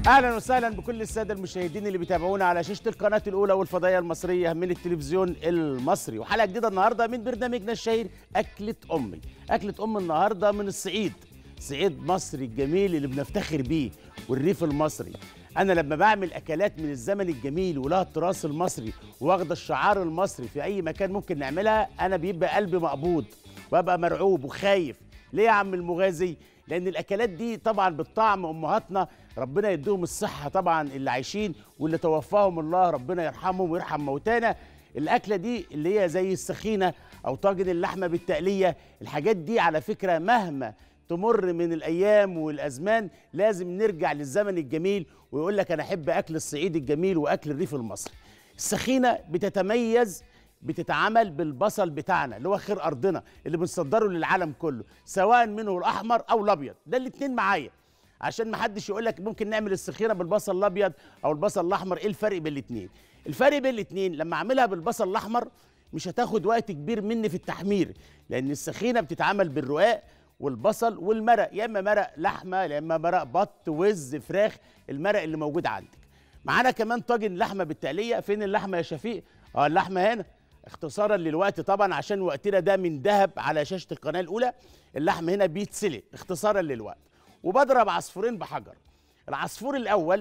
اهلا وسهلا بكل الساده المشاهدين اللي بيتابعونا على شاشه القناه الاولى والفضائيه المصريه من التلفزيون المصري وحلقه جديده النهارده من برنامجنا الشهير اكله امي اكله ام النهارده من الصعيد صعيد مصر الجميل اللي بنفتخر بيه والريف المصري انا لما بعمل اكلات من الزمن الجميل ولها التراث المصري واخده الشعار المصري في اي مكان ممكن نعملها انا بيبقى قلبي مقبوض وابقى مرعوب وخايف ليه يا عم المغازي لان الاكلات دي طبعا بالطعم امهاتنا ربنا يديهم الصحه طبعا اللي عايشين واللي توفاهم الله ربنا يرحمهم ويرحم موتانا الاكله دي اللي هي زي السخينه او طاجن اللحمه بالتقليه الحاجات دي على فكره مهما تمر من الايام والازمان لازم نرجع للزمن الجميل ويقول لك انا احب اكل الصعيد الجميل واكل الريف المصري السخينه بتتميز بتتعمل بالبصل بتاعنا اللي هو خير ارضنا اللي بنصدره للعالم كله سواء منه الاحمر او الابيض ده الاتنين معايا عشان ما حدش يقول لك ممكن نعمل السخينه بالبصل الابيض او البصل الاحمر ايه الفرق بين الاتنين الفرق بين الاتنين لما اعملها بالبصل الاحمر مش هتاخد وقت كبير مني في التحمير لان السخينه بتتعمل بالرقاق والبصل والمرق يا اما مرق لحمه يا اما مرق بط وز فراخ المرق اللي موجود عندك معانا كمان طاجن لحمه بالتقليه فين اللحمه يا شفيق اه اللحمه هنا اختصارا للوقت طبعا عشان وقتنا ده من ذهب على شاشه القناه الاولى اللحم هنا بيتسلق اختصارا للوقت وبضرب عصفورين بحجر العصفور الاول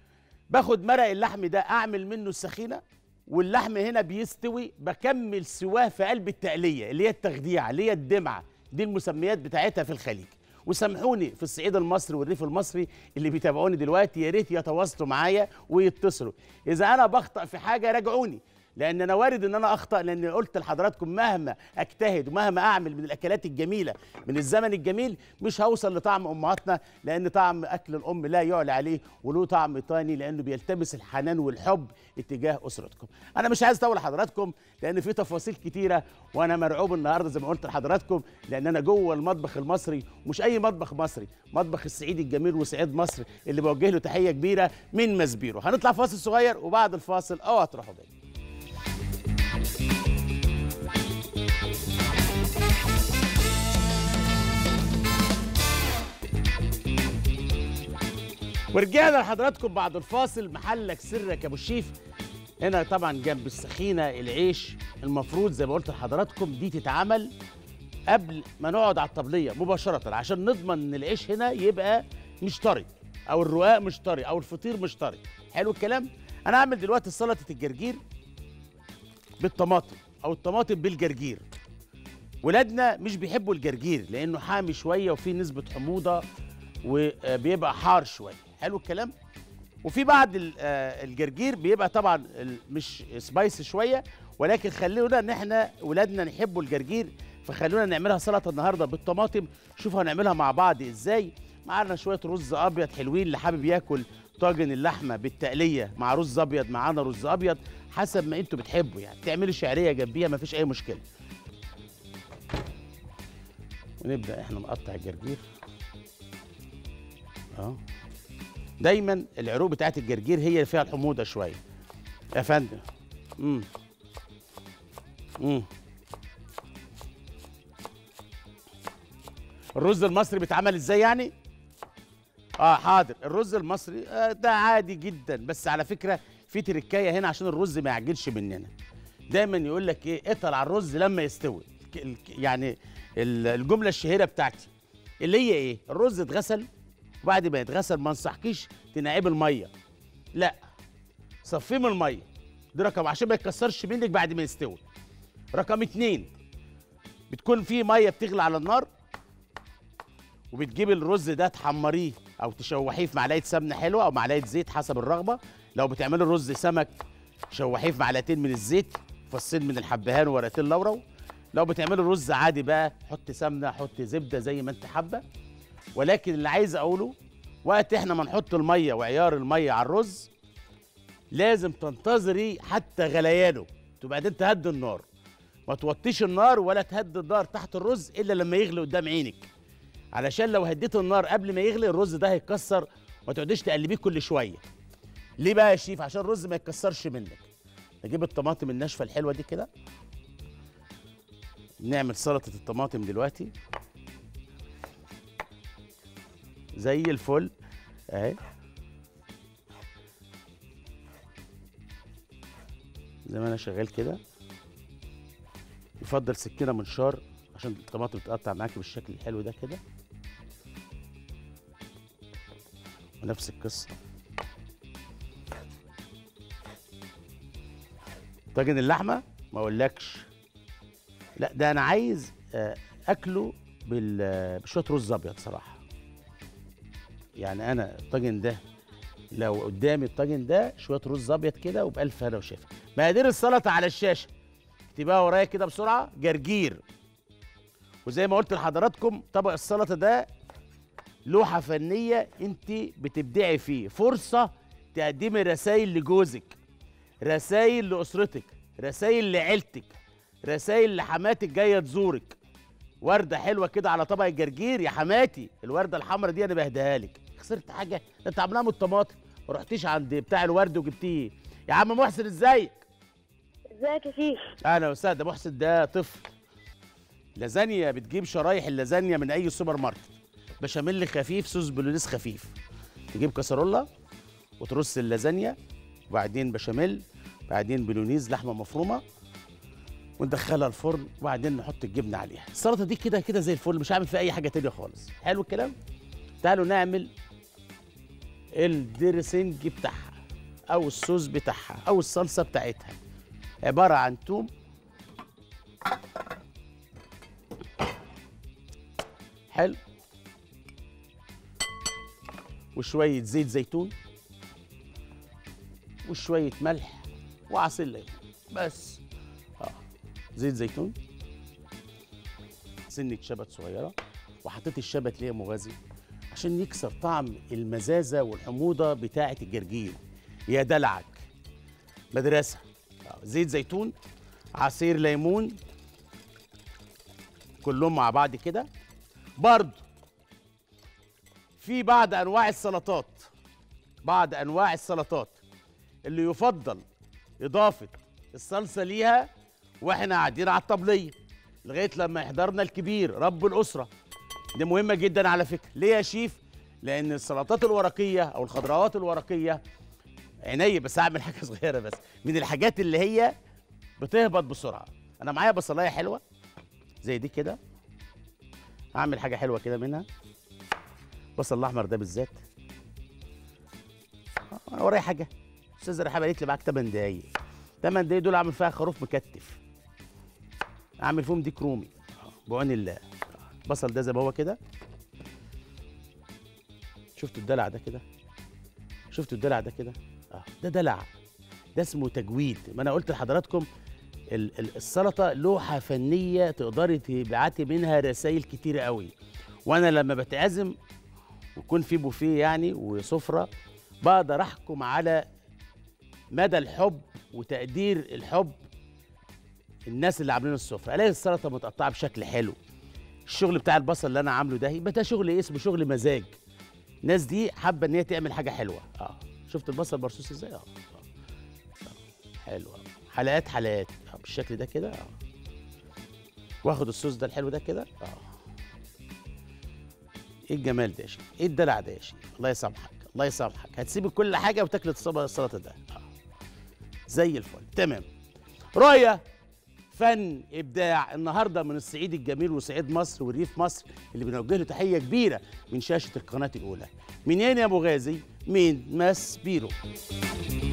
باخد مرق اللحم ده اعمل منه السخينه واللحم هنا بيستوي بكمل سواه في قلب التقليه اللي هي التخديعه اللي هي الدمعه دي المسميات بتاعتها في الخليج وسامحوني في الصعيد المصري والريف المصري اللي بيتابعوني دلوقتي يا ريت يتواصلوا معايا ويتصلوا اذا انا بخطا في حاجه راجعوني لان انا وارد ان انا اخطا لان قلت لحضراتكم مهما اجتهد ومهما اعمل من الاكلات الجميله من الزمن الجميل مش هوصل لطعم امهاتنا لان طعم اكل الام لا يعلى عليه وله طعم تاني لانه بيلتمس الحنان والحب اتجاه اسرتكم انا مش عايز اطول حضراتكم لان في تفاصيل كتيره وانا مرعوب النهارده زي ما قلت لحضراتكم لان انا جوه المطبخ المصري مش اي مطبخ مصري مطبخ الصعيد الجميل وصعيد مصر اللي بوجه له تحيه كبيره من مسبيرو هنطلع فاصل صغير وبعد الفاصل اوعى تروحوا بعيد ورجعنا لحضراتكم بعد الفاصل محلك سرك يا ابو الشيف هنا طبعا جنب السخينه العيش المفروض زي ما قلت لحضراتكم دي تتعمل قبل ما نقعد على الطبليه مباشره عشان نضمن ان العيش هنا يبقى مش طري او الرقاق مش طري او الفطير مش طري حلو الكلام انا هعمل دلوقتي سلطه الجرجير بالطماطم او الطماطم بالجرجير ولادنا مش بيحبوا الجرجير لانه حامي شويه وفيه نسبه حموضه وبيبقى حار شويه حلو الكلام وفي بعض ال- آه، الجرجير بيبقى طبعا ال- مش سبايسي شويه ولكن خلونا ان احنا ولادنا نحبوا الجرجير فخلونا نعملها سلطه النهارده بالطماطم شوفوا هنعملها مع بعض ازاي معانا شويه رز ابيض حلوين اللي حابب ياكل طاجن اللحمه بالتقليه مع رز ابيض معانا رز ابيض حسب ما انتوا بتحبوا يعني تعملي شعريه جنبيها مفيش اي مشكله ونبدا احنا نقطع الجرجير اه دايما العروق بتاعت الجرجير هي اللي فيها الحموضه شويه يا فندم امم امم الرز المصري بيتعمل ازاي يعني اه حاضر الرز المصري آه ده عادي جدا بس على فكره في تركايه هنا عشان الرز ما يعجلش مننا دايما يقول لك ايه اتقل على الرز لما يستوي الك- الك- يعني ال- الجمله الشهيره بتاعتي اللي هي ايه الرز اتغسل وبعد ما يتغسل ما انصحكيش تنقعيه الميه لا صفيه من الميه ده رقم عشان ما يتكسرش منك بعد ما يستوي رقم اتنين بتكون في ميه بتغلي على النار وبتجيب الرز ده تحمريه او تشوحيه في معلقه سمنه حلوه او معلقه زيت حسب الرغبه لو بتعملي الرز سمك شوحيه في معلقتين من الزيت فصين من الحبهان وورقتين لورا لو بتعملي رز عادي بقى حط سمنه حط زبده زي ما انت حابه ولكن اللي عايز اقوله وقت احنا ما نحط الميه وعيار الميه على الرز لازم تنتظري حتى غليانه وبعدين تهدي النار ما توطيش النار ولا تهدي النار تحت الرز الا لما يغلي قدام عينك علشان لو هديت النار قبل ما يغلي الرز ده هيتكسر وما تقعديش تقلبيه كل شويه ليه بقى يا شيف عشان الرز ما يتكسرش منك نجيب الطماطم الناشفه الحلوه دي كده نعمل سلطه الطماطم دلوقتي زي الفل اهي زي ما انا شغال كده يفضل سكينه منشار عشان الطماطم تقطع معاكي بالشكل الحلو ده كده ونفس القصه طاجن اللحمه ما اقولكش لا ده انا عايز آه، اكله بال- بشويه رز ابيض صراحه يعني انا الطاجن ده لو قدامي الطاجن ده شويه رز ابيض كده وبالف هنا وشفا مقادير السلطه على الشاشه اكتبها ورايا كده بسرعه جرجير وزي ما قلت لحضراتكم طبق السلطه ده لوحه فنيه انت بتبدعي فيه فرصه تقدمي رسائل لجوزك رسائل لاسرتك رسائل لعيلتك رسائل لحماتك جايه تزورك ورده حلوه كده على طبق الجرجير يا حماتي الورده الحمراء دي انا بهديها لك خسرت حاجه ده انت عاملاها من الطماطم ما رحتيش عند بتاع الورد وجبتيه يا عم محسن ازيك ازيك يا شيخ اهلا وسهلا ده محسن ده طفل لازانيا بتجيب شرايح اللازانيا من اي سوبر ماركت بشاميل خفيف صوص بولونيز خفيف تجيب كسرولة وترص اللازانيا وبعدين بشاميل بعدين بولونيز لحمه مفرومه وندخلها الفرن وبعدين نحط الجبنه عليها السلطه دي كده كده زي الفل مش هعمل فيها اي حاجه تانية خالص حلو الكلام تعالوا نعمل الدريسنج بتاعها او الصوص بتاعها او الصلصه بتاعتها عباره عن توم حلو وشويه زيت زيتون وشويه ملح وعصير ليمون بس اه زيت زيتون سنه شبت صغيره وحطيت الشبت ليه مغازي عشان يكسر طعم المزازه والحموضه بتاعه الجرجير يا دلعك مدرسه آه، زيت زيتون عصير ليمون كلهم مع بعض كده برضو في بعض انواع السلطات بعض انواع السلطات اللي يفضل اضافه الصلصه ليها واحنا قاعدين على الطبليه لغايه لما يحضرنا الكبير رب الاسره دي مهمه جدا على فكره ليه يا شيف لان السلطات الورقيه او الخضروات الورقيه عيني بس اعمل حاجه صغيره بس من الحاجات اللي هي بتهبط بسرعه انا معايا بصلايه حلوه زي دي كده اعمل حاجه حلوه كده منها بصل الاحمر ده بالذات آه، انا ورايا حاجه استاذ رحاب قالت لي معاك 8 دقايق 8 دقايق دول اعمل فيها خروف مكتف اعمل فيهم ديك رومي آه، بعون الله البصل ده زي ما هو كده شفتوا الدلع ده كده شفتوا الدلع ده كده اه ده دلع ده اسمه تجويد ما انا قلت لحضراتكم ال- ال- السلطه لوحه فنيه تقدري تبعتي منها رسائل كتيره قوي وانا لما بتعزم ويكون في بوفيه يعني وسفره بقدر احكم على مدى الحب وتقدير الحب الناس اللي عاملين السفره الاقي السلطه متقطعه بشكل حلو الشغل بتاع البصل اللي انا عامله ده يبقى ده شغل إيه؟ اسمه شغل مزاج الناس دي حابه ان هي تعمل حاجه حلوه اه شفت البصل مرصوص ازاي اه آه. آه. حلو آه. حلقات حلقات آه. بالشكل ده كده اه واخد الصوص ده الحلو ده كده اه ايه الجمال ده يا شيخ ايه الدلع ده يا شيخ الله يسامحك الله يسامحك هتسيب كل حاجه وتاكل الصبا السلطه ده آه. زي الفل تمام رؤيه فن ابداع النهارده من الصعيد الجميل وصعيد مصر وريف مصر اللي بنوجه له تحيه كبيره من شاشه القناه الاولى منين يا ابو غازي من ماس بيرو